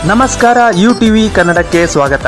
ನಮಸ್ಕಾರ you TV ಕನ್ನಡಕ್ಕೆ ಸ್ವಾಗತ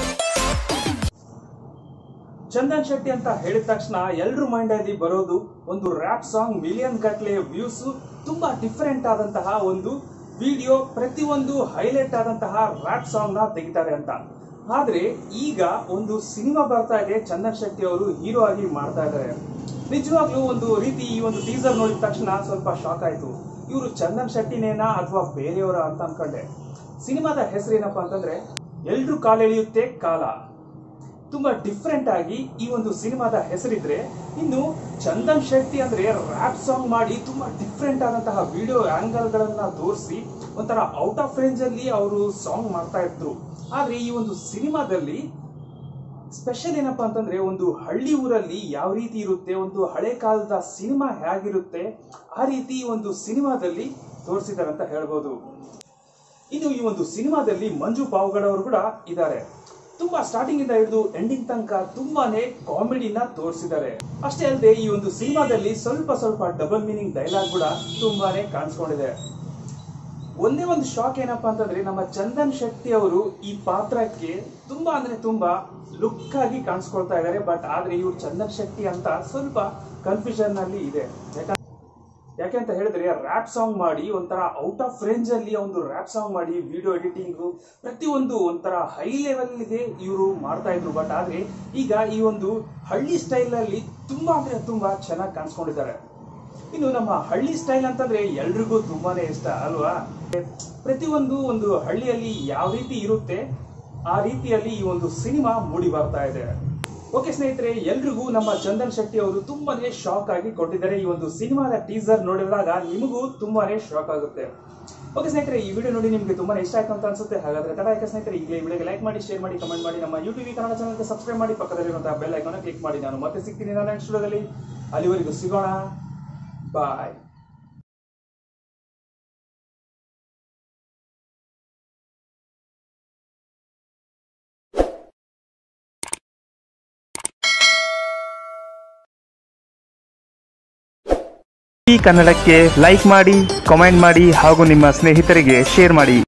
ಚಂದನ್ ಶೆಟ್ಟಿ ಅಂತ ಹೇಳಿದ ತಕ್ಷಣ ಎಲ್ರ ಮೈಂಡ್ ಅಲ್ಲಿ ಬರೋದು ಒಂದು ರ್ಯಾಪ್ ಸಾಂಗ್ ಮಿಲಿಯನ್ ಗಟ್ಲೆ ವ್ಯೂಸ್ ತುಂಬಾ ಡಿಫರೆಂಟ್ ಆದಂತಹ ಒಂದು ವಿಡಿಯೋ ಪ್ರತಿಯೊಂದು ಹೈಲೈಟ್ ಆದಂತಹ ರ್ಯಾಪ್ ಸಾಂಗ್ ನ ತೆಗಿತಾರೆ ಅಂತ ಆದ್ರೆ ಈಗ ಒಂದು ಸಿನಿಮಾ ಬರ್ತಾ ಇದೆ ಚಂದನ್ ಶೆಟ್ಟಿ ಅವರು ಹೀರೋ ಆಗಿ ಮಾಡ್ತಾ ಇದ್ದಾರೆ ನಿಜವಾಗ್ಲೂ ಒಂದು ರೀತಿ ಈ ಒಂದು ಟೀಸರ್ ನೋಡಿದ ತಕ್ಷಣ ಸ್ವಲ್ಪ ಶಾಕ್ ಆಯ್ತು ಇವರು ಚಂದನ್ ಶೆಟ್ಟಿನೇನಾ ಅಥವಾ ಬೇರೆಯವರ ಅಂತ ಅನ್ಕೊಂಡೆ ಸಿನಿಮಾದ ಹೆಸರೇನಪ್ಪ ಅಂತಂದ್ರೆ ಎಲ್ರೂ ಕಾಲೆಳೆಯುತ್ತೆ ಕಾಲ ತುಂಬಾ ಡಿಫ್ರೆಂಟ್ ಆಗಿ ಈ ಒಂದು ಸಿನಿಮಾದ ಹೆಸರಿದ್ರೆ ಇನ್ನು ಚಂದನ್ ಶೆಟ್ಟಿ ಅಂದ್ರೆ ರ್ಯಾಪ್ ಸಾಂಗ್ ಮಾಡಿ ತುಂಬಾ ಡಿಫ್ರೆಂಟ್ ಆದಂತಹ ವಿಡಿಯೋ ಆಂಗಲ್ ಗಳನ್ನ ತೋರಿಸಿ ಒಂಥರ ಔಟ್ ಆಫ್ ರೇಂಜ್ ಅಲ್ಲಿ ಅವರು ಸಾಂಗ್ ಮಾಡ್ತಾ ಇದ್ರು ಆದ್ರೆ ಈ ಒಂದು ಸಿನಿಮಾದಲ್ಲಿ ಸ್ಪೆಷಲ್ ಏನಪ್ಪಾ ಅಂತಂದ್ರೆ ಒಂದು ಹಳ್ಳಿ ಊರಲ್ಲಿ ಯಾವ ರೀತಿ ಇರುತ್ತೆ ಒಂದು ಹಳೆ ಕಾಲದ ಸಿನಿಮಾ ಹೇಗಿರುತ್ತೆ ಆ ರೀತಿ ಒಂದು ಸಿನಿಮಾದಲ್ಲಿ ತೋರಿಸಿದ್ದಾರೆ ಅಂತ ಹೇಳ್ಬೋದು ಇನ್ನು ಈ ಒಂದು ಸಿನಿಮಾದಲ್ಲಿ ಮಂಜು ಪಾವಗಡ ಅವರು ಕೂಡ ಇದ್ದಾರೆ ತುಂಬಾ ಸ್ಟಾರ್ಟಿಂಗ್ ಇಂದ ಹಿಡಿದು ಎಂಡಿಂಗ್ ತನಕ ತುಂಬಾನೇ ಕಾಮಿಡಿನ ತೋರಿಸಿದ್ದಾರೆ ಅಷ್ಟೇ ಅಲ್ಲದೆ ಈ ಒಂದು ಸಿನಿಮಾದಲ್ಲಿ ಸ್ವಲ್ಪ ಸ್ವಲ್ಪ ಡಬಲ್ ಮೀನಿಂಗ್ ಡೈಲಾಗ್ ಕೂಡ ತುಂಬಾನೇ ಕಾಣಿಸ್ಕೊಂಡಿದೆ ಒಂದೇ ಒಂದು ಶಾಕ್ ಏನಪ್ಪಾ ಅಂತಂದ್ರೆ ನಮ್ಮ ಚಂದನ್ ಶೆಟ್ಟಿ ಅವರು ಈ ಪಾತ್ರಕ್ಕೆ ತುಂಬಾ ಅಂದ್ರೆ ತುಂಬಾ ಲುಕ್ ಆಗಿ ಕಾಣಿಸ್ಕೊಳ್ತಾ ಇದ್ದಾರೆ ಬಟ್ ಆದ್ರೆ ಇವ್ರು ಚಂದನ್ ಶೆಟ್ಟಿ ಅಂತ ಸ್ವಲ್ಪ ಕನ್ಫ್ಯೂಷನ್ ನಲ್ಲಿ ಇದೆ ಯಾಕಂದ್ರೆ ಯಾಕೆ ಅಂತ ಹೇಳಿದ್ರೆ ರ್ಯಾಪ್ ಸಾಂಗ್ ಮಾಡಿ ಒಂಥರ ಔಟ್ ಆಫ್ ರೇಂಜ್ ಅಲ್ಲಿ ಒಂದು ರ್ಯಾಪ್ ಸಾಂಗ್ ಮಾಡಿ ವಿಡಿಯೋ ಎಡಿಟಿಂಗ್ ಪ್ರತಿಯೊಂದು ಒಂಥರ ಹೈ ಲೆವೆಲ್ಗೆ ಇವರು ಮಾಡ್ತಾ ಇದ್ರು ಬಟ್ ಆದ್ರೆ ಈಗ ಈ ಒಂದು ಹಳ್ಳಿ ಸ್ಟೈಲ್ ಅಲ್ಲಿ ತುಂಬಾ ಅಂದ್ರೆ ತುಂಬಾ ಚೆನ್ನಾಗಿ ಕಾಣಿಸ್ಕೊಂಡಿದ್ದಾರೆ ಇನ್ನು ನಮ್ಮ ಹಳ್ಳಿ ಸ್ಟೈಲ್ ಅಂತಂದ್ರೆ ಎಲ್ರಿಗೂ ತುಂಬಾನೇ ಇಷ್ಟ ಅಲ್ವಾ ಪ್ರತಿಯೊಂದು ಒಂದು ಹಳ್ಳಿಯಲ್ಲಿ ಯಾವ ರೀತಿ ಇರುತ್ತೆ ಆ ರೀತಿಯಲ್ಲಿ ಈ ಒಂದು ಸಿನಿಮಾ ಮೂಡಿ ಬರ್ತಾ ಇದೆ ಓಕೆ ಸ್ನೇಹಿತರೆ ಎಲ್ರಿಗೂ ನಮ್ಮ ಚಂದನ್ ಶೆಟ್ಟಿ ಅವರು ತುಂಬಾನೇ ಶಾಕ್ ಆಗಿ ಕೊಟ್ಟಿದ್ದಾರೆ ಈ ಒಂದು ಸಿನಿಮಾದ ಟೀಸರ್ ನೋಡಿದಾಗ ನಿಮಗೂ ತುಂಬಾನೇ ಶಾಕ್ ಆಗುತ್ತೆ ಓಕೆ ಸ್ನೇಹಿತರೆ ಈ ವಿಡಿಯೋ ನೋಡಿ ನಿಮಗೆ ತುಂಬಾನೇ ಇಷ್ಟ ಆಯ್ತು ಅಂತ ಅನ್ಸುತ್ತೆ ಹಾಗಾದ್ರೆ ತಡ ಯಾಕೆ ಸ್ನೇಹಿತರೆ ಈಗಲೇ ವಿಡಿಯೋಗೆ ಲೈಕ್ ಮಾಡಿ ಶೇರ್ ಮಾಡಿ ಕಮೆಂಟ್ ಮಾಡಿ ನಮ್ಮ ಯೂಟ್ಯೂಬ್ ಕನ್ನಡ ಚಾನಲ್ಗೆ ಸಬ್ಸ್ಕ್ರೈಬ್ ಮಾಡಿ ಪಕ್ಕದಲ್ಲಿರುವಂತಹ ಬೆಲ್ ಐಕಾನ್ ಕ್ಲಿಕ್ ಮಾಡಿ ನಾನು ಮತ್ತೆ ಸಿಗ್ತೀನಿ ನಾನು ನೆಕ್ಸ್ಟ್ ವಿಡಿಯೋದಲ್ಲಿ ಅಲ್ಲಿವರೆಗೂ ಸಿಗೋಣ ಬಾಯ್ ಈ ಕನ್ನಡಕ್ಕೆ ಲೈಕ್ ಮಾಡಿ ಕಾಮೆಂಟ್ ಮಾಡಿ ಹಾಗೂ ನಿಮ್ಮ ಸ್ನೇಹಿತರಿಗೆ ಶೇರ್ ಮಾಡಿ